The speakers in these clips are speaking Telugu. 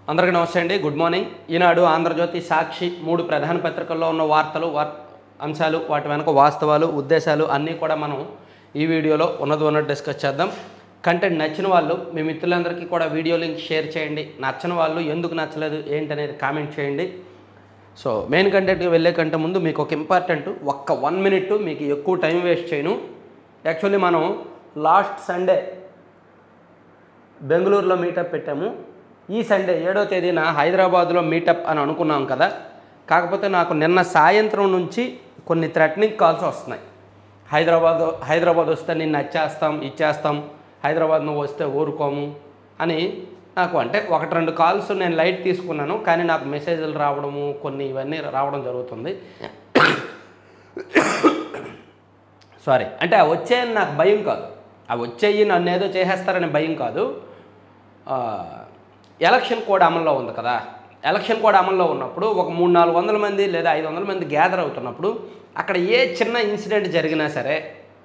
అందరికీ నమస్తే అండి గుడ్ మార్నింగ్ ఈనాడు ఆంధ్రజ్యోతి సాక్షి మూడు ప్రధాన పత్రికల్లో ఉన్న వార్తలు వార్ అంశాలు వాటి వెనక వాస్తవాలు ఉద్దేశాలు అన్నీ కూడా మనం ఈ వీడియోలో ఉన్నది ఉన్నట్టు డిస్కస్ చేద్దాం కంటెంట్ నచ్చిన వాళ్ళు మీ మిత్రులందరికీ కూడా వీడియో లింక్ షేర్ చేయండి నచ్చని వాళ్ళు ఎందుకు నచ్చలేదు ఏంటనేది కామెంట్ చేయండి సో మెయిన్ కంటెంట్కి వెళ్ళే కంటే ముందు మీకు ఒక ఇంపార్టెంట్ ఒక్క వన్ మినిట్ మీకు ఎక్కువ టైం వేస్ట్ చేయను యాక్చువల్లీ మనం లాస్ట్ సండే బెంగళూరులో మీటప్ పెట్టాము ఈ సండే ఏడో తేదీన హైదరాబాద్లో మీటప్ అని అనుకున్నాం కదా కాకపోతే నాకు నిన్న సాయంత్రం నుంచి కొన్ని థ్రెటనింగ్ కాల్స్ వస్తున్నాయి హైదరాబాద్ హైదరాబాద్ వస్తే నిన్ను వచ్చేస్తాం ఇచ్చేస్తాం హైదరాబాద్ నువ్వు వస్తే ఊరుకోము అని నాకు అంటే ఒకటి రెండు కాల్స్ నేను లైట్ తీసుకున్నాను కానీ నాకు మెసేజ్లు రావడము కొన్ని ఇవన్నీ రావడం జరుగుతుంది సారీ అంటే ఆ వచ్చేయని నాకు భయం కాదు ఆ వచ్చేయి నన్ను ఏదో చేసేస్తారని భయం కాదు ఆ, ఎలక్షన్ కోడ్ అమల్లో ఉంది కదా ఎలక్షన్ కోడ్ అమల్లో ఉన్నప్పుడు ఒక మూడు నాలుగు వందల మంది లేదా ఐదు వందల మంది గ్యాదర్ అవుతున్నప్పుడు అక్కడ ఏ చిన్న ఇన్సిడెంట్ జరిగినా సరే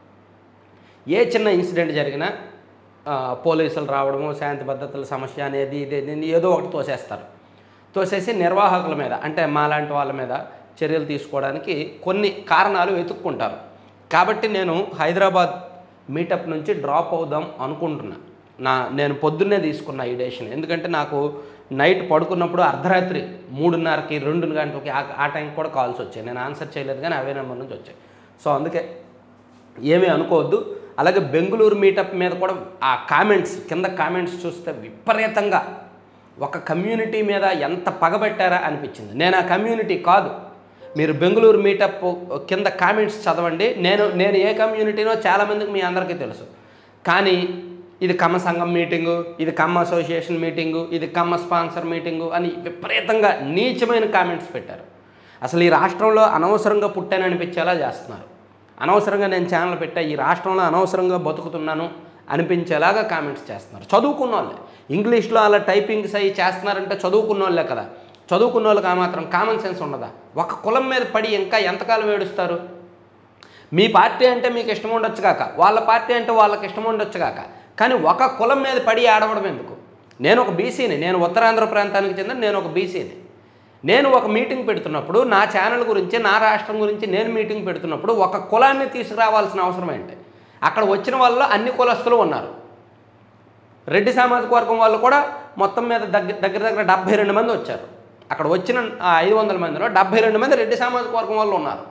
ఏ చిన్న ఇన్సిడెంట్ జరిగినా ఆ, పోలీసులు రావడము శాంతి భద్రతల సమస్య అనేది ఇది ఇది ఏదో ఒకటి తోసేస్తారు తోసేసి నిర్వాహకుల మీద అంటే మాలాంటి వాళ్ళ మీద చర్యలు తీసుకోవడానికి కొన్ని కారణాలు వెతుక్కుంటారు కాబట్టి నేను హైదరాబాద్ మీటప్ నుంచి డ్రాప్ అవుదాం అనుకుంటున్నా నా నేను పొద్దున్నే తీసుకున్నా ఈ డెసిషన్ ఎందుకంటే నాకు నైట్ పడుకున్నప్పుడు అర్ధరాత్రి మూడున్నరకి రెండు గంటలకి ఆ ఆ టైంకి కూడా కాల్స్ వచ్చాయి నేను ఆన్సర్ చేయలేదు కానీ అవే నెంబర్ నుంచి వచ్చాయి సో అందుకే ఏమీ అనుకోవద్దు అలాగే బెంగళూరు మీటప్ మీద కూడా ఆ కామెంట్స్ కింద కామెంట్స్ చూస్తే విపరీతంగా ఒక కమ్యూనిటీ మీద ఎంత పగబెట్టారా అనిపించింది నేను ఆ కమ్యూనిటీ కాదు మీరు బెంగళూరు మీటప్ కింద కామెంట్స్ చదవండి నేను నేను ఏ కమ్యూనిటీనో చాలామందికి మీ అందరికీ తెలుసు కానీ ఇది కమ్మ సంఘం మీటింగు ఇది కమ్మ అసోసియేషన్ మీటింగు ఇది కమ్మ స్పాన్సర్ మీటింగు అని విపరీతంగా నీచమైన కామెంట్స్ పెట్టారు అసలు ఈ రాష్ట్రంలో అనవసరంగా పుట్టాననిపించేలా చేస్తున్నారు అనవసరంగా నేను ఛానల్ పెట్టా ఈ రాష్ట్రంలో అనవసరంగా బతుకుతున్నాను అనిపించేలాగా కామెంట్స్ చేస్తున్నారు చదువుకున్న వాళ్ళే ఇంగ్లీష్లో అలా టైపింగ్స్ అవి చేస్తున్నారంటే చదువుకున్న వాళ్ళే కదా చదువుకున్న వాళ్ళకి ఆ మాత్రం కామన్ సెన్స్ ఉండదా ఒక కులం మీద పడి ఇంకా ఎంతకాలం ఏడుస్తారు మీ పార్టీ అంటే మీకు ఇష్టం ఉండొచ్చు కాక వాళ్ళ పార్టీ అంటే వాళ్ళకి ఇష్టం ఉండొచ్చు కాక కానీ ఒక కులం మీద పడి ఆడవడం ఎందుకు నేను ఒక బీసీని నేను ఉత్తరాంధ్ర ప్రాంతానికి చెందిన నేను ఒక బీసీని నేను ఒక మీటింగ్ పెడుతున్నప్పుడు నా ఛానల్ గురించి నా రాష్ట్రం గురించి నేను మీటింగ్ పెడుతున్నప్పుడు ఒక కులాన్ని తీసుకురావాల్సిన అవసరం ఏంటి అక్కడ వచ్చిన వాళ్ళు అన్ని కులస్తులు ఉన్నారు రెడ్డి సామాజిక వర్గం వాళ్ళు కూడా మొత్తం మీద దగ్గర దగ్గర దగ్గర డెబ్బై రెండు మంది వచ్చారు అక్కడ వచ్చిన ఆ ఐదు వందల మందిలో డెబ్బై రెండు మంది రెడ్డి సామాజిక వర్గం వాళ్ళు ఉన్నారు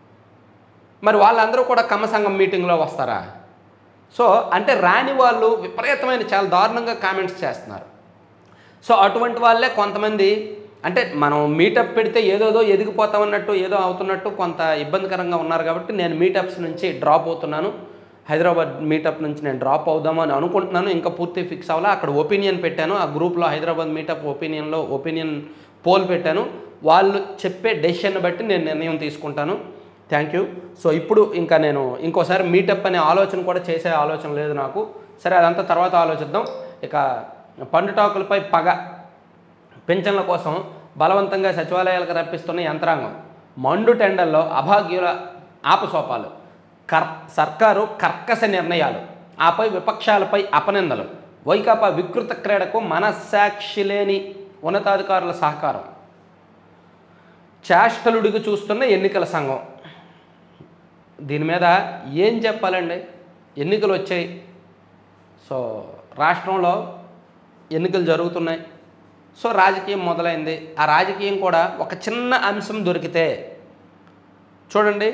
మరి వాళ్ళందరూ కూడా కమ్మ సంఘం మీటింగ్లో వస్తారా సో అంటే రాని వాళ్ళు విపరీతమైన చాలా దారుణంగా కామెంట్స్ చేస్తున్నారు సో అటువంటి వాళ్ళే కొంతమంది అంటే మనం మీటప్ పెడితే ఏదోదో ఎదిగిపోతామన్నట్టు ఏదో అవుతున్నట్టు కొంత ఇబ్బందికరంగా ఉన్నారు కాబట్టి నేను మీటప్స్ నుంచి డ్రాప్ అవుతున్నాను హైదరాబాద్ మీటప్ నుంచి నేను డ్రాప్ అవుదాము అని అనుకుంటున్నాను ఇంకా పూర్తి ఫిక్స్ అవ్వాలా అక్కడ ఒపీనియన్ పెట్టాను ఆ గ్రూప్లో హైదరాబాద్ మీటప్ ఒపీనియన్లో ఒపీనియన్ పోల్ పెట్టాను వాళ్ళు చెప్పే డెసిషన్ బట్టి నేను నిర్ణయం తీసుకుంటాను థ్యాంక్ యూ సో ఇప్పుడు ఇంకా నేను ఇంకోసారి మీటప్ అనే ఆలోచన కూడా చేసే ఆలోచన లేదు నాకు సరే అదంతా తర్వాత ఆలోచిద్దాం ఇక పండుటాకులపై పగ పింఛన్ల కోసం బలవంతంగా సచివాలయాలకు రప్పిస్తున్న యంత్రాంగం మండు టెండర్లో అభాగ్యుల ఆపసోపాలు కర్ సర్కారు కర్కశ నిర్ణయాలు ఆపై విపక్షాలపై అపనిందలు వైకాపా వికృత క్రీడకు మనస్సాక్షి లేని ఉన్నతాధికారుల సహకారం చేష్టలుడికి చూస్తున్న ఎన్నికల సంఘం దీని మీద ఏం చెప్పాలండి ఎన్నికలు వచ్చాయి సో రాష్ట్రంలో ఎన్నికలు జరుగుతున్నాయి సో రాజకీయం మొదలైంది ఆ రాజకీయం కూడా ఒక చిన్న అంశం దొరికితే చూడండి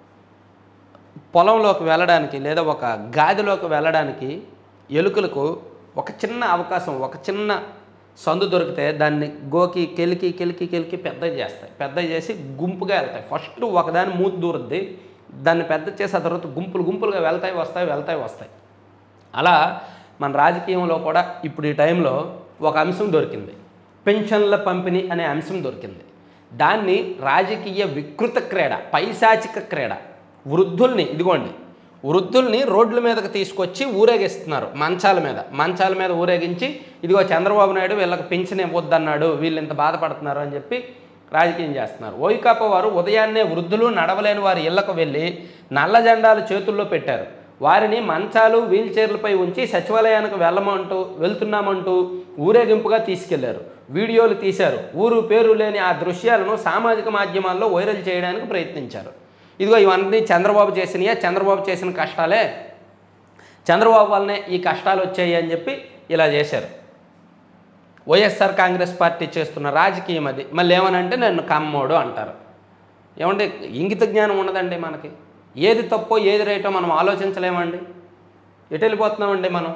పొలంలోకి వెళ్ళడానికి లేదా ఒక గాదిలోకి వెళ్ళడానికి ఎలుకలకు ఒక చిన్న అవకాశం ఒక చిన్న సందు దొరికితే దాన్ని గోకి కెలికి కెలికి కెలికి పెద్దది చేస్తాయి పెద్దది చేసి గుంపుగా వెళ్తాయి ఫస్ట్ ఒకదాని మూతి దూరుద్ది దాన్ని పెద్ద చేసి ఆ తర్వాత గుంపులు గుంపులుగా వెళ్తాయి వస్తాయి వెళ్తాయి వస్తాయి అలా మన రాజకీయంలో కూడా ఇప్పుడు ఈ టైంలో ఒక అంశం దొరికింది పెన్షన్ల పంపిణీ అనే అంశం దొరికింది దాన్ని రాజకీయ వికృత క్రీడ పైశాచిక క్రీడ వృద్ధుల్ని ఇదిగోండి వృద్ధుల్ని రోడ్ల మీదకి తీసుకొచ్చి ఊరేగిస్తున్నారు మంచాల మీద మంచాల మీద ఊరేగించి ఇదిగో చంద్రబాబు నాయుడు వీళ్ళకి పెన్షన్ ఇవ్వద్దన్నాడు వీళ్ళు ఇంత బాధపడుతున్నారు అని చెప్పి రాజకీయం చేస్తున్నారు వైకాపా వారు ఉదయాన్నే వృద్ధులు నడవలేని వారి ఇళ్లకు వెళ్ళి నల్ల జెండాలు చేతుల్లో పెట్టారు వారిని మంచాలు వీల్ చైర్లపై ఉంచి సచివాలయానికి వెళ్ళమంటూ వెళ్తున్నామంటూ ఊరేగింపుగా తీసుకెళ్లారు వీడియోలు తీశారు ఊరు పేరు లేని ఆ దృశ్యాలను సామాజిక మాధ్యమాల్లో వైరల్ చేయడానికి ప్రయత్నించారు ఇదిగో ఇవన్నీ చంద్రబాబు చేసినయే చంద్రబాబు చేసిన కష్టాలే చంద్రబాబు వల్లనే ఈ కష్టాలు వచ్చాయి అని చెప్పి ఇలా చేశారు వైఎస్ఆర్ కాంగ్రెస్ పార్టీ చేస్తున్న రాజకీయం అది మళ్ళీ ఏమనంటే నన్ను కమ్మోడు అంటారు ఏమంటే ఇంగిత జ్ఞానం ఉండదండి మనకి ఏది తప్పో ఏది రైటో మనం ఆలోచించలేమండి ఎటు వెళ్ళిపోతున్నామండి మనం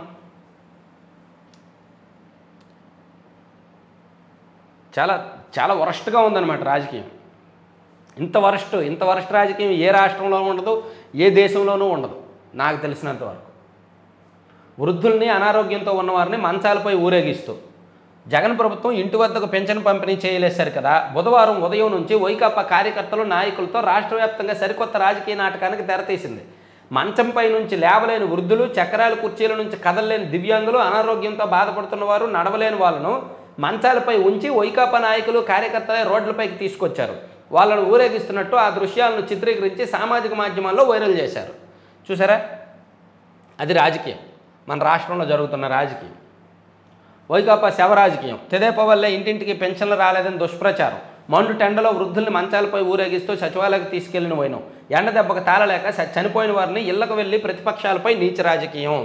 చాలా చాలా వరస్ట్గా ఉందన్నమాట రాజకీయం ఇంత వరస్ట్ ఇంత వరస్ట్ రాజకీయం ఏ రాష్ట్రంలోనూ ఉండదు ఏ దేశంలోనూ ఉండదు నాకు తెలిసినంత వరకు వృద్ధుల్ని అనారోగ్యంతో ఉన్నవారిని మంచాలపై ఊరేగిస్తూ జగన్ ప్రభుత్వం ఇంటి వద్దకు పెన్షన్ పంపిణీ చేయలేశారు కదా బుధవారం ఉదయం నుంచి వైకాపా కార్యకర్తలు నాయకులతో రాష్ట్ర వ్యాప్తంగా సరికొత్త రాజకీయ నాటకానికి తెరతీసింది మంచంపై నుంచి లేవలేని వృద్ధులు చక్రాల కుర్చీల నుంచి కదలలేని దివ్యాంగులు అనారోగ్యంతో బాధపడుతున్న వారు నడవలేని వాళ్ళను మంచాలపై ఉంచి వైకాపా నాయకులు కార్యకర్తలే రోడ్లపైకి తీసుకొచ్చారు వాళ్ళను ఊరేగిస్తున్నట్టు ఆ దృశ్యాలను చిత్రీకరించి సామాజిక మాధ్యమాల్లో వైరల్ చేశారు చూసారా అది రాజకీయం మన రాష్ట్రంలో జరుగుతున్న రాజకీయం వైకాపా శవ రాజకీయం తెదేపా వల్లే ఇంటింటికి పెన్షన్లు రాలేదని దుష్ప్రచారం మండు టెండలో వృద్ధుల్ని మంచాలపై ఊరేగిస్తూ సచివాలయానికి తీసుకెళ్లిన పోయినాం ఎండ దెబ్బకు తాళలేక స- చనిపోయిన వారిని ఇళ్లకు వెళ్లి ప్రతిపక్షాలపై నీచ రాజకీయం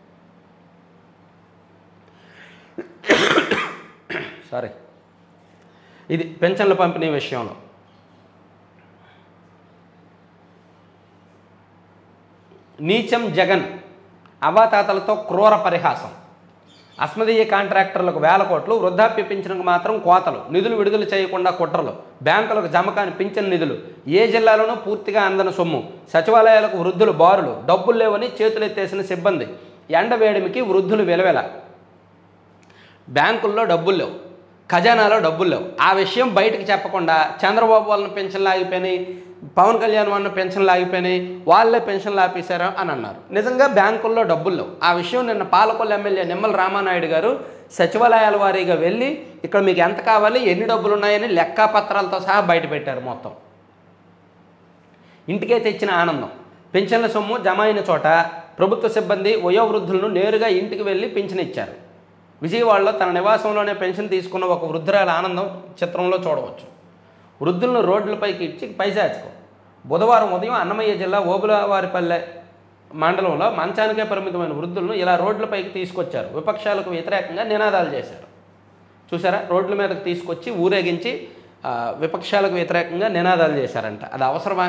సారీ ఇది పెన్షన్ల పంపిణీ విషయంలో నీచం జగన్ అవాతాతలతో క్రూర పరిహాసం అస్మదీయ కాంట్రాక్టర్లకు వేల కోట్లు వృద్ధాప్య పింఛన్కు మాత్రం కోతలు నిధులు విడుదల చేయకుండా కుట్రలు బ్యాంకులకు జమ కాని పింఛన్ నిధులు ఏ జిల్లాలోనూ పూర్తిగా అందని సొమ్ము సచివాలయాలకు వృద్ధులు బారులు డబ్బులు లేవని చేతులెత్తేసిన సిబ్బంది ఎండ వేడిమికి వృద్ధులు విలవెల బ్యాంకుల్లో డబ్బులు లేవు ఖజానాలో డబ్బులు లేవు ఆ విషయం బయటకు చెప్పకుండా చంద్రబాబు వాళ్ళని పెన్షన్లు ఆగిపోయినాయి పవన్ కళ్యాణ్ వాళ్ళని పెన్షన్లు ఆగిపోయినాయి వాళ్ళే పెన్షన్లు ఆపేశారు అని అన్నారు నిజంగా బ్యాంకుల్లో డబ్బులు లేవు ఆ విషయం నిన్న పాలకొల్లు ఎమ్మెల్యే నిమ్మల రామానాయుడు గారు సచివాలయాల వారీగా వెళ్ళి ఇక్కడ మీకు ఎంత కావాలి ఎన్ని డబ్బులు ఉన్నాయని లెక్కాపత్రాలతో సహా బయట పెట్టారు మొత్తం ఇంటికే తెచ్చిన ఆనందం పెన్షన్ల సొమ్ము జమ అయిన చోట ప్రభుత్వ సిబ్బంది వయోవృద్ధులను నేరుగా ఇంటికి వెళ్ళి పింఛన్ ఇచ్చారు విజయవాడలో తన నివాసంలోనే పెన్షన్ తీసుకున్న ఒక వృద్ధురాల ఆనందం చిత్రంలో చూడవచ్చు వృద్ధులను రోడ్లపైకి ఇచ్చి పైశాచుకో బుధవారం ఉదయం అన్నమయ్య జిల్లా ఓబులవారిపల్లె మండలంలో మంచానికే పరిమితమైన వృద్ధులను ఇలా రోడ్లపైకి తీసుకొచ్చారు విపక్షాలకు వ్యతిరేకంగా నినాదాలు చేశారు చూసారా రోడ్ల మీదకి తీసుకొచ్చి ఊరేగించి ఆ, విపక్షాలకు వ్యతిరేకంగా నినాదాలు చేశారంట అది అవసరమా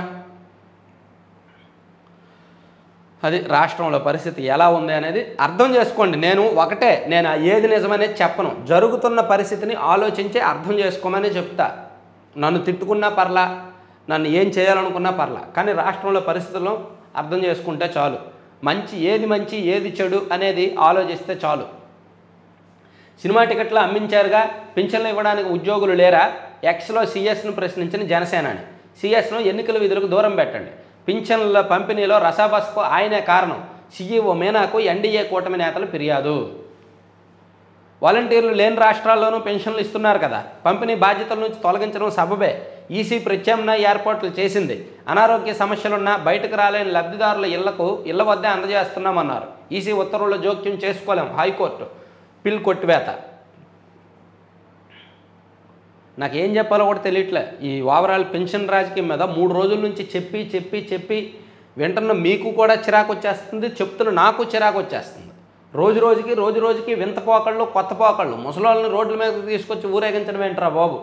అది రాష్ట్రంలో పరిస్థితి ఎలా ఉంది అనేది అర్థం చేసుకోండి నేను ఒకటే నేను ఆ ఏది నిజమనేది చెప్పను జరుగుతున్న పరిస్థితిని ఆలోచించి అర్థం చేసుకోమని చెప్తా నన్ను తిట్టుకున్నా పర్లా నన్ను ఏం చేయాలనుకున్నా పర్లా కానీ రాష్ట్రంలో పరిస్థితులను అర్థం చేసుకుంటే చాలు మంచి ఏది మంచి ఏది చెడు అనేది ఆలోచిస్తే చాలు సినిమా టికెట్లు అమ్మించారుగా పింఛన్లు ఇవ్వడానికి ఉద్యోగులు లేరా ఎక్స్లో సీఎస్ను ప్రశ్నించిన జనసేనాని సీఎస్ను ఎన్నికల విధులకు దూరం పెట్టండి పింఛన్ల పంపిణీలో రసాబస్కు ఆయనే కారణం సీఈఓ మీనాకు ఎన్డీఏ కూటమి నేతలు ఫిర్యాదు వాలంటీర్లు లేని రాష్ట్రాల్లోనూ పెన్షన్లు ఇస్తున్నారు కదా పంపిణీ బాధ్యతల నుంచి తొలగించడం సబబే ఈసీ ప్రత్యామ్నాయ ఏర్పాట్లు చేసింది అనారోగ్య సమస్యలున్న బయటకు రాలేని లబ్ధిదారుల ఇళ్లకు ఇళ్ల వద్దే అందజేస్తున్నామన్నారు ఈసీ ఉత్తర్వుల్లో జోక్యం చేసుకోలేం హైకోర్టు పిల్ కొట్టివేత నాకు ఏం చెప్పాలో కూడా తెలియట్లే ఈ ఓవరాల్ పెన్షన్ రాజకీయం మీద మూడు రోజుల నుంచి చెప్పి చెప్పి చెప్పి వింటున్న మీకు కూడా చిరాకు వచ్చేస్తుంది చెప్తున్న నాకు చిరాకు వచ్చేస్తుంది రోజు రోజుకి రోజు రోజుకి వింత పోకళ్ళు కొత్త పోకళ్ళు ముసలోళ్ళని రోడ్ల మీద తీసుకొచ్చి ఊరేగించడం ఏంట్రా బాబు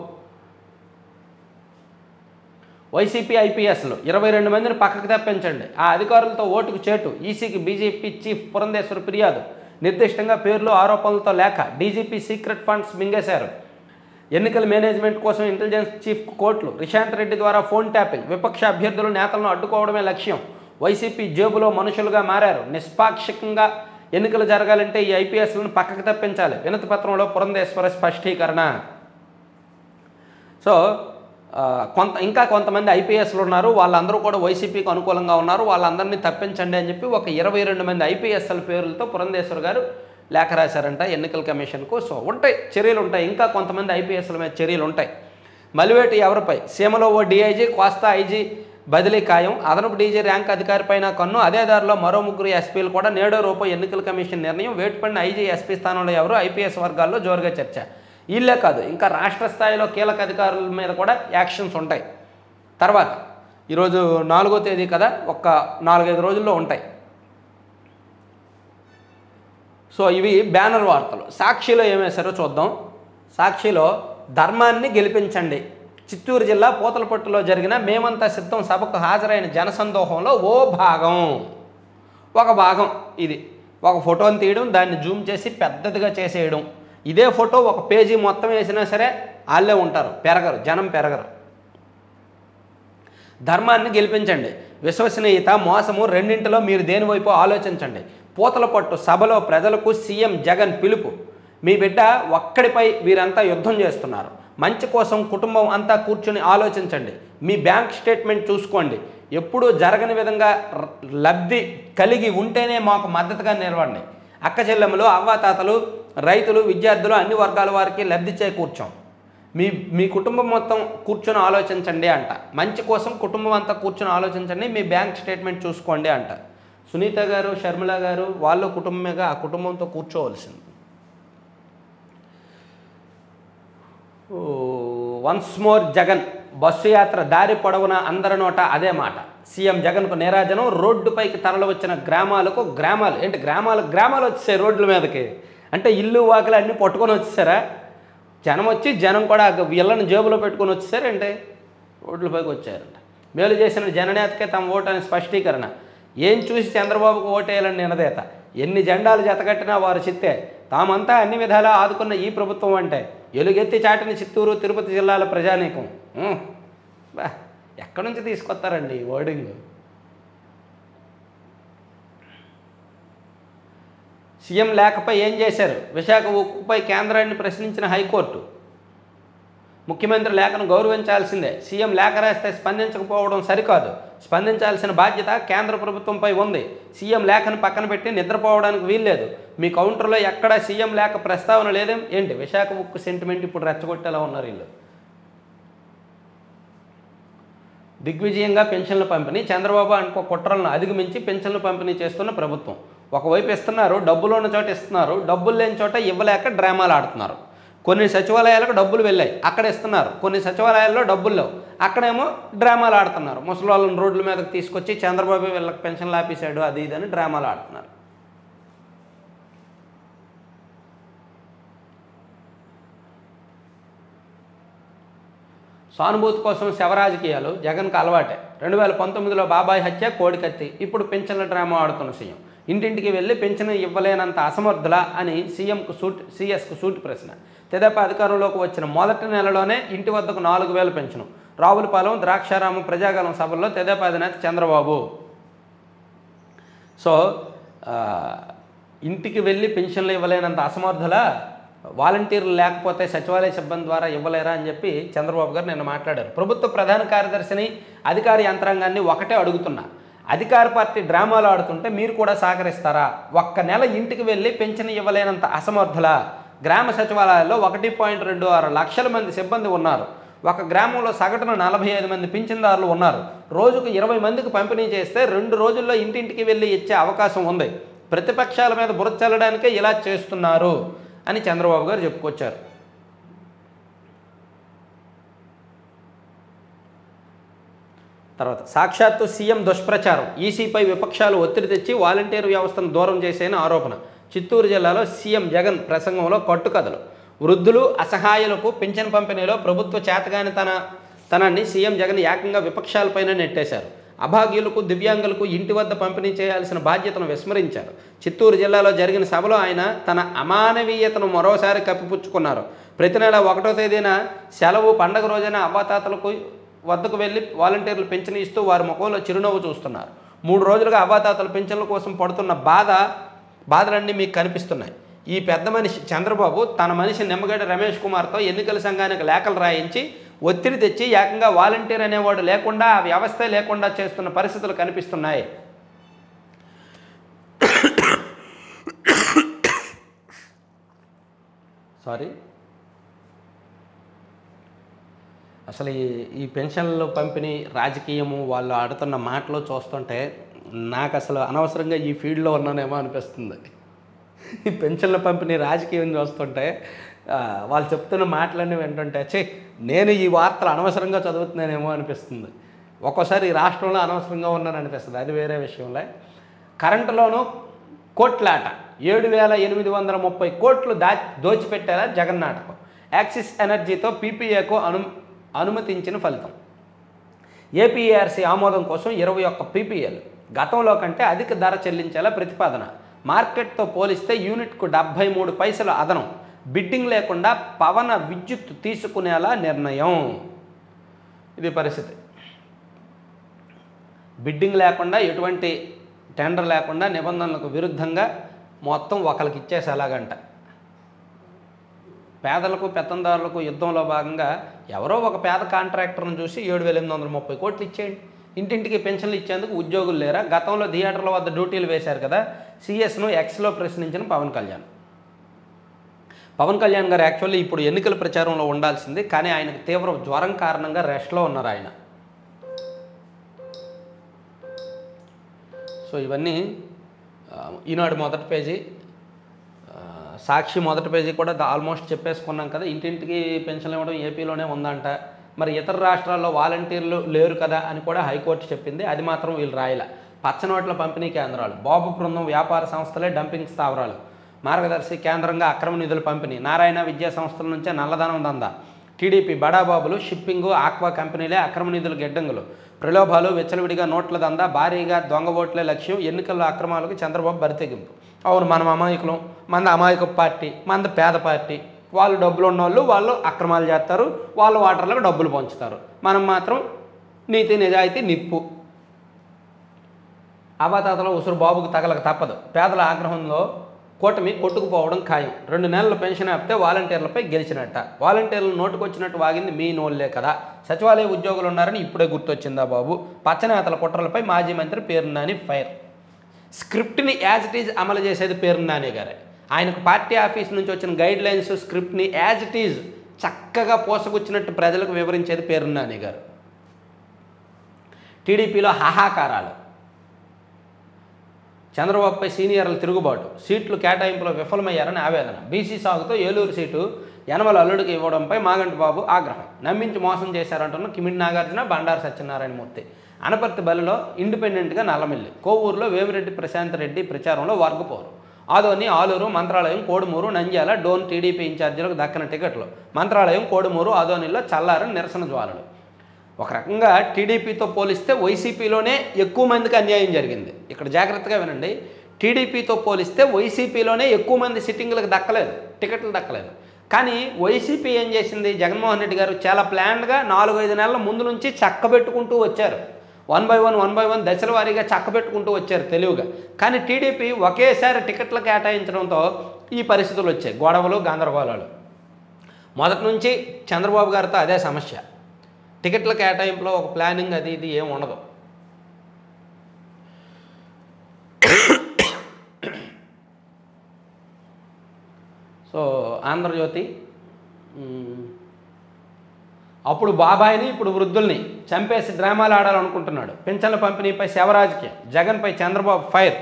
వైసీపీ ఐపీఎస్లు ఇరవై రెండు మందిని పక్కకు తప్పించండి ఆ అధికారులతో ఓటుకు చేటు ఈసీకి బీజేపీ చీఫ్ పురంధేశ్వర ఫిర్యాదు నిర్దిష్టంగా పేర్లు ఆరోపణలతో లేక డీజీపీ సీక్రెట్ ఫండ్స్ మింగేశారు ఎన్నికల మేనేజ్మెంట్ కోసం ఇంటెలిజెన్స్ చీఫ్ కోర్టులు రిశాంత్ రెడ్డి ద్వారా ఫోన్ ట్యాపింగ్ విపక్ష అభ్యర్థులు నేతలను అడ్డుకోవడమే లక్ష్యం వైసీపీ జేబులో మనుషులుగా మారారు నిష్పాక్షికంగా ఎన్నికలు జరగాలంటే ఈ ఐపీఎస్లను పక్కకు తప్పించాలి వినతి పత్రంలో పురంధేశ్వర స్పష్టీకరణ సో ఆ, కొంత ఇంకా కొంతమంది ఐపీఎస్లు ఉన్నారు వాళ్ళందరూ కూడా వైసీపీకి అనుకూలంగా ఉన్నారు వాళ్ళందరినీ తప్పించండి అని చెప్పి ఒక ఇరవై రెండు మంది ఐపీఎస్ఎల్ పేర్లతో పురంధేశ్వర్ గారు లేఖ రాశారంట ఎన్నికల కమిషన్కు సో ఉంటాయి చర్యలు ఉంటాయి ఇంకా కొంతమంది ఐపీఎస్ల మీద చర్యలు ఉంటాయి మలివేటి ఎవరిపై సీమలో ఓ డిఐజీ కోస్తా ఐజీ బదిలీ ఖాయం అదనపు డీజీ ర్యాంక్ అధికారిపైన కన్ను అదే దారిలో మరో ముగ్గురు ఎస్పీలు కూడా నేడో రూపం ఎన్నికల కమిషన్ నిర్ణయం వేటుపడిన ఐజీ ఎస్పీ స్థానంలో ఎవరు ఐపీఎస్ వర్గాల్లో జోరుగా చర్చ వీళ్ళే కాదు ఇంకా రాష్ట్ర స్థాయిలో కీలక అధికారుల మీద కూడా యాక్షన్స్ ఉంటాయి తర్వాత ఈరోజు నాలుగో తేదీ కదా ఒక్క నాలుగైదు రోజుల్లో ఉంటాయి సో ఇవి బ్యానర్ వార్తలు సాక్షిలో ఏమేశారో చూద్దాం సాక్షిలో ధర్మాన్ని గెలిపించండి చిత్తూరు జిల్లా పూతలపట్టులో జరిగిన మేమంతా సిద్ధం సభకు హాజరైన జనసందోహంలో ఓ భాగం ఒక భాగం ఇది ఒక ఫోటోని తీయడం దాన్ని జూమ్ చేసి పెద్దదిగా చేసేయడం ఇదే ఫోటో ఒక పేజీ మొత్తం వేసినా సరే వాళ్ళే ఉంటారు పెరగరు జనం పెరగరు ధర్మాన్ని గెలిపించండి విశ్వసనీయత మోసము రెండింటిలో మీరు దేని వైపు ఆలోచించండి పూతల పట్టు సభలో ప్రజలకు సీఎం జగన్ పిలుపు మీ బిడ్డ ఒక్కడిపై వీరంతా యుద్ధం చేస్తున్నారు మంచి కోసం కుటుంబం అంతా కూర్చుని ఆలోచించండి మీ బ్యాంక్ స్టేట్మెంట్ చూసుకోండి ఎప్పుడూ జరగని విధంగా ర- లబ్ధి కలిగి ఉంటేనే మాకు మద్దతుగా నిలవండి అక్క చెల్లెమ్మలు అవ్వాతాతలు రైతులు విద్యార్థులు అన్ని వర్గాల వారికి లబ్ధి చేకూర్చాం మీ మీ కుటుంబం మొత్తం కూర్చొని ఆలోచించండి అంట మంచి కోసం కుటుంబం అంతా కూర్చొని ఆలోచించండి మీ బ్యాంక్ స్టేట్మెంట్ చూసుకోండి అంట సునీత గారు షర్మిల గారు వాళ్ళ కుటుంబమేగా ఆ కుటుంబంతో కూర్చోవలసింది వన్స్ మోర్ జగన్ బస్సు యాత్ర దారి పొడవున అందరి నోట అదే మాట సీఎం జగన్కు నీరాజనం రోడ్డుపైకి తరలి వచ్చిన గ్రామాలకు గ్రామాలు ఏంటి గ్రామాలు గ్రామాలు వచ్చేసాయి రోడ్ల మీదకి అంటే ఇల్లు వాకిలు అన్నీ పట్టుకొని వచ్చేసారా జనం వచ్చి జనం కూడా ఆ వీళ్ళని జేబులో పెట్టుకొని వచ్చేసారంటే రోడ్లపైకి వచ్చారంట మేలు చేసిన జననేతకే తమ ఓటు అని స్పష్టీకరణ ఏం చూసి చంద్రబాబుకు ఓటేయాలని నినదేత ఎన్ని జెండాలు జతకట్టినా వారు చిత్తే తామంతా అన్ని విధాలా ఆదుకున్న ఈ ప్రభుత్వం అంటే ఎలుగెత్తి చాటిన చిత్తూరు తిరుపతి జిల్లాల ప్రజానీకం ఉం. బా ఎక్కడి నుంచి తీసుకొస్తారండి ఈ వర్డింగ్ సీఎం లేఖపై ఏం చేశారు విశాఖ ఉక్కుపై కేంద్రాన్ని ప్రశ్నించిన హైకోర్టు ముఖ్యమంత్రి లేఖను గౌరవించాల్సిందే సీఎం లేఖ రాస్తే స్పందించకపోవడం సరికాదు స్పందించాల్సిన బాధ్యత కేంద్ర ప్రభుత్వంపై ఉంది సీఎం లేఖను పక్కన పెట్టి నిద్రపోవడానికి వీల్లేదు మీ కౌంటర్లో ఎక్కడా సీఎం లేఖ ప్రస్తావన లేదేం ఏంటి విశాఖ ఉక్కు సెంటిమెంట్ ఇప్పుడు రెచ్చగొట్టేలా ఉన్నారు వీళ్ళు దిగ్విజయంగా పెన్షన్ల పంపిణీ చంద్రబాబు అనుకో కుట్రలను అధిగమించి పెన్షన్లు పంపిణీ చేస్తున్న ప్రభుత్వం ఒకవైపు ఇస్తున్నారు డబ్బులు ఉన్న చోట ఇస్తున్నారు డబ్బులు లేని చోట ఇవ్వలేక డ్రామాలు ఆడుతున్నారు కొన్ని సచివాలయాలకు డబ్బులు వెళ్ళాయి అక్కడ ఇస్తున్నారు కొన్ని సచివాలయాల్లో డబ్బులు లేవు అక్కడేమో డ్రామాలు ఆడుతున్నారు ముసలి వాళ్ళని రోడ్ల మీదకి తీసుకొచ్చి చంద్రబాబు వీళ్ళకి పెన్షన్లు ఆపేశాడు అది ఇది అని డ్రామాలు ఆడుతున్నారు సానుభూతి కోసం శవరాజకీయాలు జగన్కు అలవాటే రెండు వేల పంతొమ్మిదిలో బాబాయ్ హత్య కోడికత్తి ఇప్పుడు పెన్షన్ల డ్రామా ఆడుతున్న సీఎం ఇంటింటికి వెళ్ళి పెన్షన్ ఇవ్వలేనంత అసమర్థులా అని సీఎంకు సూట్ సీఎస్కు సూటి ప్రశ్న తెదేపా అధికారంలోకి వచ్చిన మొదటి నెలలోనే ఇంటి వద్దకు నాలుగు వేల పెన్షను రావులపాలెం ద్రాక్షారామం ప్రజాగలం సభల్లో తెదేపా అధినేత చంద్రబాబు సో ఆ, ఇంటికి వెళ్ళి పెన్షన్లు ఇవ్వలేనంత అసమర్థుల వాలంటీర్లు లేకపోతే సచివాలయ సిబ్బంది ద్వారా ఇవ్వలేరా అని చెప్పి చంద్రబాబు గారు నిన్న మాట్లాడారు ప్రభుత్వ ప్రధాన కార్యదర్శిని అధికార యంత్రాంగాన్ని ఒకటే అడుగుతున్నా అధికార పార్టీ డ్రామాలు ఆడుతుంటే మీరు కూడా సహకరిస్తారా ఒక్క నెల ఇంటికి వెళ్ళి పెన్షన్ ఇవ్వలేనంత అసమర్థుల గ్రామ సచివాలయాల్లో ఒకటి పాయింట్ రెండు ఆరు లక్షల మంది సిబ్బంది ఉన్నారు ఒక గ్రామంలో సగటున నలభై ఐదు మంది పింఛన్దారులు ఉన్నారు రోజుకు ఇరవై మందికి పంపిణీ చేస్తే రెండు రోజుల్లో ఇంటింటికి వెళ్ళి ఇచ్చే అవకాశం ఉంది ప్రతిపక్షాల మీద బురద చల్లడానికే ఇలా చేస్తున్నారు అని చంద్రబాబు గారు చెప్పుకొచ్చారు తర్వాత సాక్షాత్తు సీఎం దుష్ప్రచారం ఈసీపై విపక్షాలు ఒత్తిడి తెచ్చి వాలంటీర్ వ్యవస్థను దూరం చేసేన ఆరోపణ చిత్తూరు జిల్లాలో సీఎం జగన్ ప్రసంగంలో కట్టుకథలు వృద్ధులు అసహాయులకు పింఛన్ పంపిణీలో ప్రభుత్వ చేతగాని తన తనాన్ని సీఎం జగన్ ఏకంగా విపక్షాలపైన నెట్టేశారు అభాగ్యులకు దివ్యాంగులకు ఇంటి వద్ద పంపిణీ చేయాల్సిన బాధ్యతను విస్మరించారు చిత్తూరు జిల్లాలో జరిగిన సభలో ఆయన తన అమానవీయతను మరోసారి కప్పిపుచ్చుకున్నారు ప్రతి నెల ఒకటో తేదీన సెలవు పండగ రోజున అవ్వాతాతలకు వద్దకు వెళ్ళి వాలంటీర్లు పెన్షన్ ఇస్తూ వారి ముఖంలో చిరునవ్వు చూస్తున్నారు మూడు రోజులుగా అవ్వాతాతల పెన్షన్ల కోసం పడుతున్న బాధ బాధలన్నీ మీకు కనిపిస్తున్నాయి ఈ పెద్ద మనిషి చంద్రబాబు తన మనిషి నిమ్మగడ్డ రమేష్ కుమార్తో ఎన్నికల సంఘానికి లేఖలు రాయించి ఒత్తిడి తెచ్చి ఏకంగా వాలంటీర్ అనేవాడు లేకుండా ఆ వ్యవస్థే లేకుండా చేస్తున్న పరిస్థితులు కనిపిస్తున్నాయి సారీ అసలు ఈ ఈ పెన్షన్లు పంపిణీ రాజకీయము వాళ్ళు ఆడుతున్న మాటలు చూస్తుంటే నాకు అసలు అనవసరంగా ఈ ఫీల్డ్లో ఉన్నానేమో అనిపిస్తుంది ఈ పెన్షన్ల పంపిణీ రాజకీయం చూస్తుంటే ఆ, వాళ్ళు చెప్తున్న మాటలన్నీ వింటుంటే చే నేను ఈ వార్తలు అనవసరంగా చదువుతున్నానేమో అనిపిస్తుంది ఒక్కోసారి ఈ రాష్ట్రంలో అనవసరంగా ఉన్నాను అనిపిస్తుంది అది వేరే విషయంలో కరెంటులోనూ కోట్లాట ఏడు వేల ఎనిమిది వందల ముప్పై కోట్లు దా దోచిపెట్టారా జగన్ నాటకం యాక్సిస్ ఎనర్జీతో పీపీఏకు అను అనుమతించిన ఫలితం ఏపీఏఆర్సీ ఆమోదం కోసం ఇరవై ఒక్క పీపీఎల్ గతంలో కంటే అధిక ధర చెల్లించేలా ప్రతిపాదన మార్కెట్తో పోలిస్తే యూనిట్కు డెబ్భై మూడు పైసల అదనం బిడ్డింగ్ లేకుండా పవన విద్యుత్ తీసుకునేలా నిర్ణయం ఇది పరిస్థితి బిడ్డింగ్ లేకుండా ఎటువంటి టెండర్ లేకుండా నిబంధనలకు విరుద్ధంగా మొత్తం ఒకరికి ఇచ్చేసి ఎలాగంట పేదలకు పెత్తందారులకు యుద్ధంలో భాగంగా ఎవరో ఒక పేద కాంట్రాక్టర్ను చూసి ఏడు వేల ఎనిమిది వందల ముప్పై కోట్లు ఇచ్చేయండి ఇంటింటికి పెన్షన్లు ఇచ్చేందుకు ఉద్యోగులు లేరా గతంలో థియేటర్ల వద్ద డ్యూటీలు వేశారు కదా సిఎస్ను ఎక్స్లో ప్రశ్నించిన పవన్ కళ్యాణ్ పవన్ కళ్యాణ్ గారు యాక్చువల్లీ ఇప్పుడు ఎన్నికల ప్రచారంలో ఉండాల్సింది కానీ ఆయనకు తీవ్ర జ్వరం కారణంగా రెస్ట్లో ఉన్నారు ఆయన సో ఇవన్నీ ఆ, ఈనాడు మొదటి పేజీ ఆ, సాక్షి మొదటి పేజీ కూడా దా- ఆల్మోస్ట్ చెప్పేసుకున్నాం కదా ఇంటింటికి పెన్షన్ ఇవ్వడం ఏపీలోనే ఉందంట మరి ఇతర రాష్ట్రాల్లో వాలంటీర్లు లేరు కదా అని కూడా హైకోర్టు చెప్పింది అది మాత్రం వీళ్ళు రాయలే పచ్చనోట్ల పంపిణీ కేంద్రాలు బాబు బృందం వ్యాపార సంస్థలే డంపింగ్ స్థావరాలు మార్గదర్శి కేంద్రంగా అక్రమ నిధుల పంపిణీ నారాయణ విద్యా సంస్థల నుంచే నల్లధనం దందా టీడీపీ బడాబాబులు షిప్పింగు ఆక్వా కంపెనీలే అక్రమ నిధుల గిడ్డంగులు ప్రలోభాలు వెచ్చలవిడిగా నోట్ల దందా భారీగా దొంగ ఓట్లే లక్ష్యం ఎన్నికల అక్రమాలకు చంద్రబాబు బరితెగింపు అవును మనం అమాయకులం మంది అమాయక పార్టీ మంది పేద పార్టీ వాళ్ళు డబ్బులు ఉన్నోళ్ళు వాళ్ళు అక్రమాలు చేస్తారు వాళ్ళు వాటర్లకు డబ్బులు పంచుతారు మనం మాత్రం నీతి నిజాయితీ నిప్పు అవాతాతలో ఉసురు బాబుకు తగలక తప్పదు పేదల ఆగ్రహంలో కూటమి కొట్టుకుపోవడం ఖాయం రెండు నెలల పెన్షన్ ఆపితే వాలంటీర్లపై గెలిచినట్ట వాలంటీర్లు నోటుకొచ్చినట్టు వాగింది మీ నోళ్ళే కదా సచివాలయ ఉద్యోగులు ఉన్నారని ఇప్పుడే గుర్తొచ్చిందా బాబు పచ్చనేతల కుట్రలపై మాజీ మంత్రి పేరు నాని ఫైర్ స్క్రిప్ట్ని యాజ్ ఇట్ ఈజ్ అమలు చేసేది పేరు నాని గారే ఆయనకు పార్టీ ఆఫీస్ నుంచి వచ్చిన గైడ్ లైన్స్ స్క్రిప్ట్ని యాజ్ ఇట్ ఈజ్ చక్కగా పోసగుచ్చినట్టు ప్రజలకు వివరించేది పేరు నాని గారు టీడీపీలో హాహాకారాలు చంద్రబాబుపై సీనియర్ల తిరుగుబాటు సీట్లు కేటాయింపులో విఫలమయ్యారని ఆవేదన బీసీ సాగుతో ఏలూరు సీటు యనమల అల్లుడికి ఇవ్వడంపై మాగంటి బాబు ఆగ్రహం నమ్మించి మోసం చేశారంటున్న కిమిడి నాగార్జున బండారు సత్యనారాయణమూర్తి అనపర్తి బలిలో ఇండిపెండెంట్గా నల్లమిల్లి కోవూరులో వేమిరెడ్డి ప్రశాంత్ రెడ్డి ప్రచారంలో వర్గపోరు ఆదోని ఆలూరు మంత్రాలయం కోడుమూరు నంద్యాల డోన్ టీడీపీ ఇన్ఛార్జీలకు దక్కన టికెట్లు మంత్రాలయం కోడుమూరు ఆదోనిలో చల్లారని నిరసన జ్వాలలు ఒక రకంగా టీడీపీతో పోలిస్తే వైసీపీలోనే ఎక్కువ మందికి అన్యాయం జరిగింది ఇక్కడ జాగ్రత్తగా వినండి టీడీపీతో పోలిస్తే వైసీపీలోనే ఎక్కువ మంది సిట్టింగ్లకు దక్కలేదు టికెట్లు దక్కలేదు కానీ వైసీపీ ఏం చేసింది జగన్మోహన్ రెడ్డి గారు చాలా ప్లాన్డ్గా నాలుగు ఐదు నెలల ముందు నుంచి చక్కబెట్టుకుంటూ వచ్చారు one by one one by one దశల వారీగా చక్కబెట్టుకుంటూ వచ్చారు తెలివిగా కానీ టీడీపీ ఒకేసారి టికెట్లు కేటాయించడంతో ఈ పరిస్థితులు వచ్చాయి గొడవలు గందరగోళాలు మొదటి నుంచి చంద్రబాబు గారితో అదే సమస్య టికెట్ల కేటాయింపులో ఒక ప్లానింగ్ అది ఇది ఏం ఉండదు సో ఆంధ్రజ్యోతి మ్, అప్పుడు బాబాయిని ఇప్పుడు వృద్ధుల్ని చంపేసి డ్రామాలు ఆడాలనుకుంటున్నాడు పింఛన్ల పంపిణీపై శవరాజకీయం జగన్పై చంద్రబాబు ఫైర్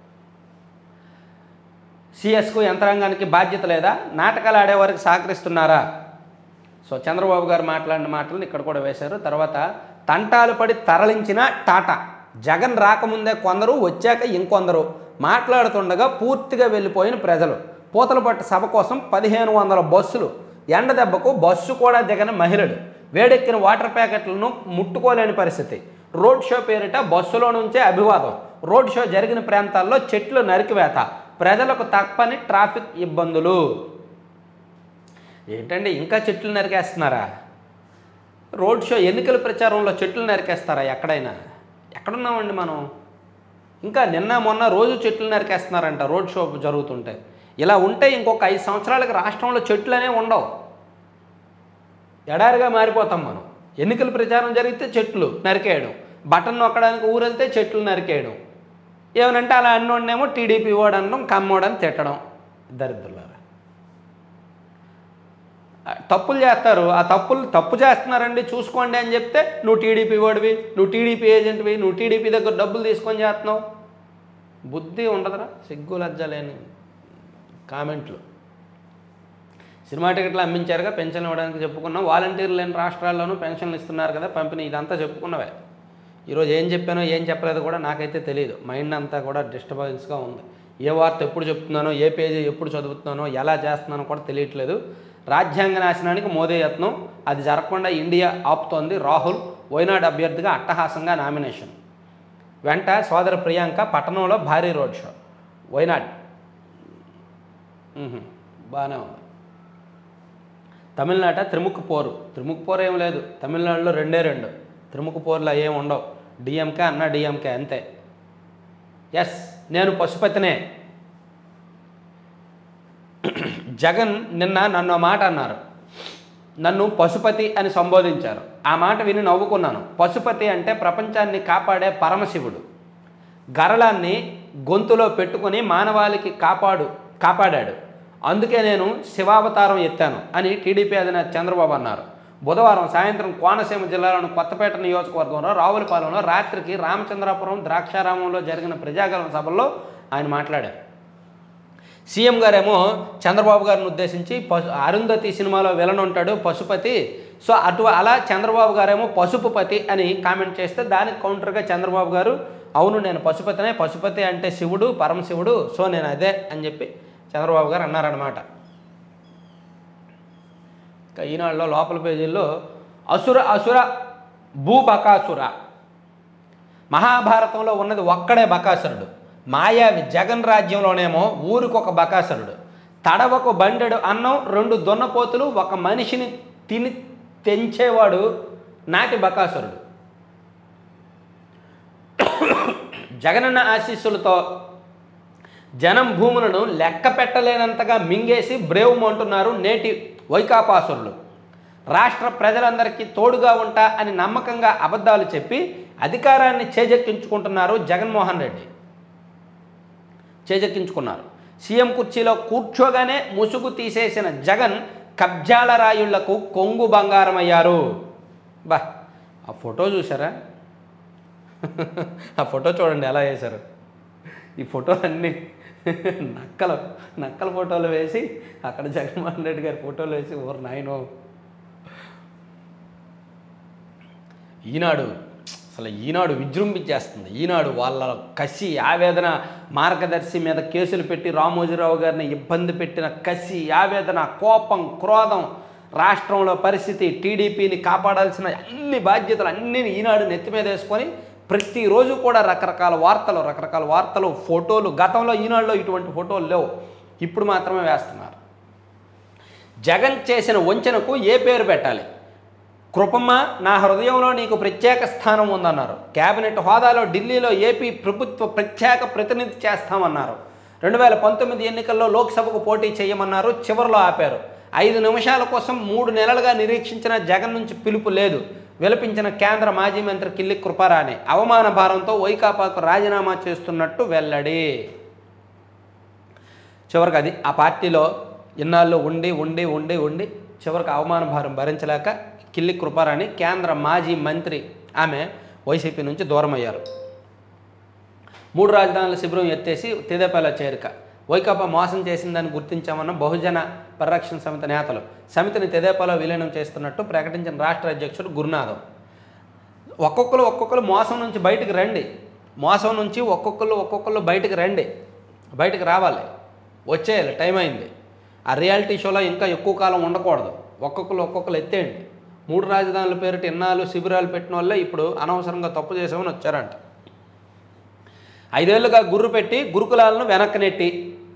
సిఎస్కు యంత్రాంగానికి బాధ్యత లేదా నాటకాలు ఆడేవారికి సహకరిస్తున్నారా సో చంద్రబాబు గారు మాట్లాడిన మాటలను ఇక్కడ కూడా వేశారు తర్వాత తంటాలు పడి తరలించిన టాటా జగన్ రాకముందే కొందరు వచ్చాక ఇంకొందరు మాట్లాడుతుండగా పూర్తిగా వెళ్ళిపోయిన ప్రజలు పూతలపట్టు సభ కోసం పదిహేను వందల బస్సులు ఎండ దెబ్బకు బస్సు కూడా దిగని మహిళలు వేడెక్కిన వాటర్ ప్యాకెట్లను ముట్టుకోలేని పరిస్థితి రోడ్ షో పేరిట బస్సులో నుంచే అభివాదం రోడ్ షో జరిగిన ప్రాంతాల్లో చెట్లు నరికివేత ప్రజలకు తప్పని ట్రాఫిక్ ఇబ్బందులు ఏంటండి ఇంకా చెట్లు నరికేస్తున్నారా రోడ్ షో ఎన్నికల ప్రచారంలో చెట్లు నరికేస్తారా ఎక్కడైనా ఎక్కడున్నామండి మనం ఇంకా నిన్న మొన్న రోజు చెట్లు నరికేస్తున్నారంట రోడ్ షో జరుగుతుంటే ఇలా ఉంటే ఇంకొక ఐదు సంవత్సరాలకు రాష్ట్రంలో చెట్లు అనేవి ఉండవు ఎడారిగా మారిపోతాం మనం ఎన్నికల ప్రచారం జరిగితే చెట్లు నరికేయడం బటన్ నొక్కడానికి ఊరెళ్తే చెట్లు నరికేయడం ఏమనంటే అలా అన్నోడనేమో టీడీపీ వాడు అనడం కమ్మోడని తిట్టడం దరిద్రులారా తప్పులు చేస్తారు ఆ తప్పులు తప్పు చేస్తున్నారండి చూసుకోండి అని చెప్తే నువ్వు టీడీపీ వాడివి నువ్వు టీడీపీ ఏజెంట్వి నువ్వు టీడీపీ దగ్గర డబ్బులు తీసుకొని చేస్తున్నావు బుద్ధి ఉండదురా సిగ్గు లజ్జ లేని కామెంట్లు సినిమా టికెట్లు అమ్మించారుగా పెన్షన్ ఇవ్వడానికి చెప్పుకున్నాం వాలంటీర్లు లేని రాష్ట్రాల్లోనూ పెన్షన్లు ఇస్తున్నారు కదా పంపిణీ ఇదంతా చెప్పుకున్నవే ఈరోజు ఏం చెప్పానో ఏం చెప్పలేదు కూడా నాకైతే తెలియదు మైండ్ అంతా కూడా డిస్టర్బెన్స్గా ఉంది ఏ వార్త ఎప్పుడు చెప్తున్నానో ఏ పేజీ ఎప్పుడు చదువుతున్నానో ఎలా చేస్తున్నానో కూడా తెలియట్లేదు రాజ్యాంగ నాశనానికి మోదీ యత్నం అది జరగకుండా ఇండియా ఆపుతోంది రాహుల్ వైనాడు అభ్యర్థిగా అట్టహాసంగా నామినేషన్ వెంట సోదర ప్రియాంక పట్టణంలో భారీ రోడ్ షో వైనాడ్ మ్మ్హ. బాగానే ఉంది తమిళనాట త్రిముఖ పోరు త్రిముఖ పోరు ఏం లేదు తమిళనాడులో రెండే రెండు త్రిముఖ పోరులో ఏం ఉండవు డిఎంకే అన్న డిఎంకే అంతే ఎస్ నేను పశుపతినే జగన్ నిన్న నన్ను మాట అన్నారు నన్ను పశుపతి అని సంబోధించారు ఆ మాట విని నవ్వుకున్నాను పశుపతి అంటే ప్రపంచాన్ని కాపాడే పరమశివుడు గరళాన్ని గొంతులో పెట్టుకొని మానవాళికి కాపాడు కాపాడాడు అందుకే నేను శివావతారం ఎత్తాను అని టీడీపీ అధినేత చంద్రబాబు అన్నారు బుధవారం సాయంత్రం కోనసీమ జిల్లాలోని కొత్తపేట నియోజకవర్గంలో రావులపాలెంలో రాత్రికి రామచంద్రాపురం ద్రాక్షారామంలో జరిగిన ప్రజాగరణ సభల్లో ఆయన మాట్లాడారు సీఎం గారేమో చంద్రబాబు గారిని ఉద్దేశించి పశు అరుంధతి సినిమాలో విలన్ ఉంటాడు పశుపతి సో అటు అలా చంద్రబాబు గారేమో పశుపుపతి అని కామెంట్ చేస్తే దానికి కౌంటర్గా చంద్రబాబు గారు అవును నేను పశుపతినే పశుపతి అంటే శివుడు పరమశివుడు సో నేను అదే అని చెప్పి చంద్రబాబు గారు అన్నారనమాట ఇంకా ఈనాడులో లోపల పేజీల్లో అసుర అసుర భూబకాసుర మహాభారతంలో ఉన్నది ఒక్కడే బకాసురుడు మాయావి జగన్ రాజ్యంలోనేమో ఊరికొక బకాసురుడు తడవకు బండెడు అన్నం రెండు దున్నపోతులు ఒక మనిషిని తిని తెంచేవాడు నాటి బకాసురుడు జగనన్న ఆశీస్సులతో జనం భూములను లెక్క పెట్టలేనంతగా మింగేసి బ్రేవుమంటున్నారు నేటి వైకాపాసురులు రాష్ట్ర ప్రజలందరికీ తోడుగా ఉంటా అని నమ్మకంగా అబద్ధాలు చెప్పి అధికారాన్ని చేజెక్కించుకుంటున్నారు జగన్మోహన్ రెడ్డి చేజెక్కించుకున్నారు సీఎం కుర్చీలో కూర్చోగానే ముసుగు తీసేసిన జగన్ కబ్జాల రాయుళ్లకు కొంగు బంగారం అయ్యారు బా ఆ ఫోటో చూసారా ఆ ఫోటో చూడండి ఎలా వేశారు ఈ ఫోటోలు అన్నీ నక్కలు నక్కల ఫోటోలు వేసి అక్కడ జగన్మోహన్ రెడ్డి గారి ఫోటోలు వేసి ఓరు నాయనో ఈనాడు అసలు ఈనాడు విజృంభించేస్తుంది ఈనాడు వాళ్ళ కసి ఆవేదన మార్గదర్శి మీద కేసులు పెట్టి రామోజీరావు గారిని ఇబ్బంది పెట్టిన కసి ఆవేదన కోపం క్రోధం రాష్ట్రంలో పరిస్థితి టీడీపీని కాపాడాల్సిన అన్ని బాధ్యతలు అన్ని ఈనాడు నెత్తి మీద వేసుకొని ప్రతిరోజు కూడా రకరకాల వార్తలు రకరకాల వార్తలు ఫోటోలు గతంలో ఈనాడులో ఇటువంటి ఫోటోలు లేవు ఇప్పుడు మాత్రమే వేస్తున్నారు జగన్ చేసిన వంచనకు ఏ పేరు పెట్టాలి కృపమ్మ నా హృదయంలో నీకు ప్రత్యేక స్థానం ఉందన్నారు కేబినెట్ హోదాలో ఢిల్లీలో ఏపీ ప్రభుత్వ ప్రత్యేక ప్రతినిధి చేస్తామన్నారు రెండు వేల పంతొమ్మిది ఎన్నికల్లో లోక్సభకు పోటీ చేయమన్నారు చివరిలో ఆపారు ఐదు నిమిషాల కోసం మూడు నెలలుగా నిరీక్షించిన జగన్ నుంచి పిలుపు లేదు విలపించిన కేంద్ర మాజీ మంత్రి కిల్లి కృపారాణి అవమాన భారంతో వైకాపాకు రాజీనామా చేస్తున్నట్టు వెల్లడి చివరికి అది ఆ పార్టీలో ఇన్నాళ్ళు ఉండి ఉండి ఉండి ఉండి చివరికి అవమాన భారం భరించలేక కిల్లి కృపారాణి కేంద్ర మాజీ మంత్రి ఆమె వైసీపీ నుంచి దూరం అయ్యారు మూడు రాజధానుల శిబిరం ఎత్తేసి తెదేపాల చేరిక వైకాపా మోసం చేసిందని గుర్తించామన్న బహుజన పరిరక్షణ సమితి నేతలు సమితిని తెదేపాలో విలీనం చేస్తున్నట్టు ప్రకటించిన రాష్ట్ర అధ్యక్షుడు గురునాథం ఒక్కొక్కరు ఒక్కొక్కరు మోసం నుంచి బయటికి రండి మోసం నుంచి ఒక్కొక్కరు ఒక్కొక్కరు బయటికి రండి బయటికి రావాలి వచ్చేయాలి టైం అయింది ఆ రియాలిటీ షోలో ఇంకా ఎక్కువ కాలం ఉండకూడదు ఒక్కొక్కరు ఒక్కొక్కరు ఎత్తేయండి మూడు రాజధానుల పేరిట ఇన్నాళ్ళు శిబిరాలు పెట్టిన వల్లే ఇప్పుడు అనవసరంగా తప్పు చేసామని వచ్చారంట ఐదేళ్లుగా గుర్రు పెట్టి గురుకులాలను వెనక్కి నెట్టి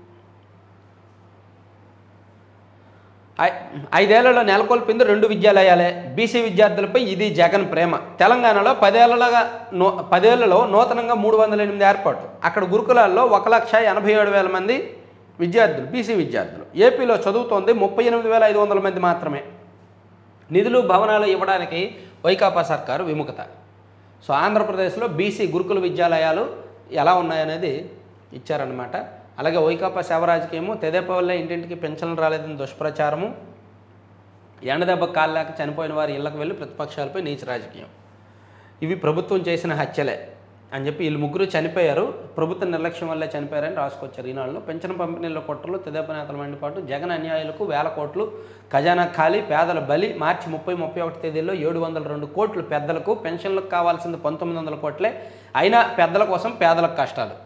ఐ- ఐదేళ్లలో నెలకొల్పింది రెండు విద్యాలయాలే బీసీ విద్యార్థులపై ఇది జగన్ ప్రేమ తెలంగాణలో పదేళ్లగా నూ పదేళ్లలో నూతనంగా మూడు వందల ఎనిమిది ఏర్పాటు అక్కడ గురుకులాల్లో ఒక లక్ష ఎనభై ఏడు వేల మంది విద్యార్థులు బీసీ విద్యార్థులు ఏపీలో చదువుతోంది ముప్పై ఎనిమిది వేల ఐదు వందల మంది మాత్రమే నిధులు భవనాలు ఇవ్వడానికి వైకాపా సర్కారు విముఖత సో ఆంధ్రప్రదేశ్లో బీసీ గురుకుల విద్యాలయాలు ఎలా ఉన్నాయనేది ఇచ్చారనమాట అలాగే వైకాపా శవరాజుకేమో తెదేపా వల్ల ఇంటింటికి పెన్షన్లు రాలేదని దుష్ప్రచారము ఎండదెబ్బ కాళ్ళాక చనిపోయిన వారి ఇళ్లకు వెళ్ళి ప్రతిపక్షాలపై నీచ రాజకీయం ఇవి ప్రభుత్వం చేసిన హత్యలే అని చెప్పి వీళ్ళు ముగ్గురు చనిపోయారు ప్రభుత్వ నిర్లక్ష్యం వల్లే చనిపోయారని రాసుకొచ్చారు ఈనాడులో పెన్షన్ పంపిణీల కుట్రలు తెదేప నేతల మండిపాటు జగన్ అన్యాయులకు వేల కోట్లు ఖజానా ఖాళీ పేదల బలి మార్చి ముప్పై ముప్పై ఒకటి తేదీల్లో ఏడు వందల రెండు కోట్లు పెద్దలకు పెన్షన్లకు కావాల్సింది పంతొమ్మిది వందల కోట్లే అయినా పెద్దల కోసం పేదలకు కష్టాలు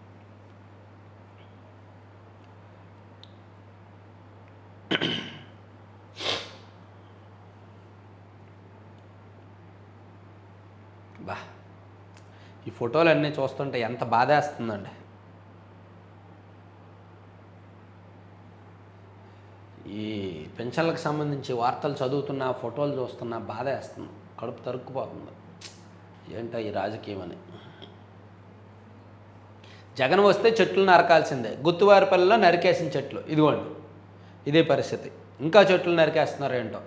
బా ఈ ఫోటోలు అన్నీ చూస్తుంటే ఎంత బాధేస్తుందండి ఈ పెన్షన్లకు సంబంధించి వార్తలు చదువుతున్న ఫోటోలు చూస్తున్న బాధేస్తుంది కడుపు తరుక్కుపోతుంది ఏంటో ఈ రాజకీయం అని జగన్ వస్తే చెట్లు నరకాల్సిందే గుత్తువారిపల్లిలో నరికేసిన చెట్లు ఇదిగోండి ఇదే పరిస్థితి ఇంకా చెట్లు నరికేస్తున్నారు ఏంటో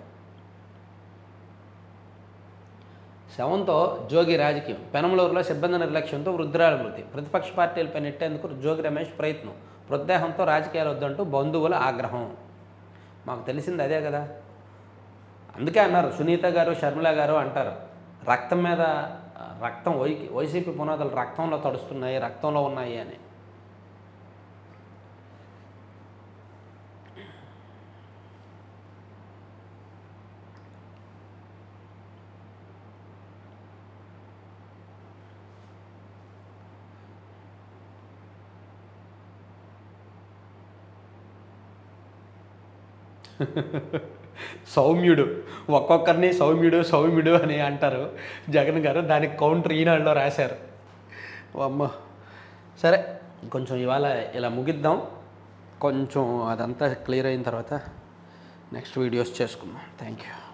శవంతో జోగి రాజకీయం పెనమలూరులో సిబ్బంది నిర్లక్ష్యంతో వృద్ధురాల మృతి ప్రతిపక్ష పార్టీలపై నెట్టేందుకు జోగి రమేష్ ప్రయత్నం మృతదేహంతో రాజకీయాలు వద్దంటూ బంధువుల ఆగ్రహం మాకు తెలిసింది అదే కదా అందుకే అన్నారు సునీత గారు షర్మిల గారు అంటారు రక్తం మీద ఆ, రక్తం వై వైసీపీ పునాదులు రక్తంలో తడుస్తున్నాయి రక్తంలో ఉన్నాయి అని సౌమ్యుడు ఒక్కొక్కరిని సౌమ్యుడు సౌమ్యుడు అని అంటారు జగన్ గారు దానికి కౌంటర్ ఈనాడులో రాశారు అమ్మ సరే కొంచెం ఇవాళ ఇలా ముగిద్దాం కొంచెం అదంతా క్లియర్ అయిన తర్వాత నెక్స్ట్ వీడియోస్ చేసుకుందాం థ్యాంక్ యూ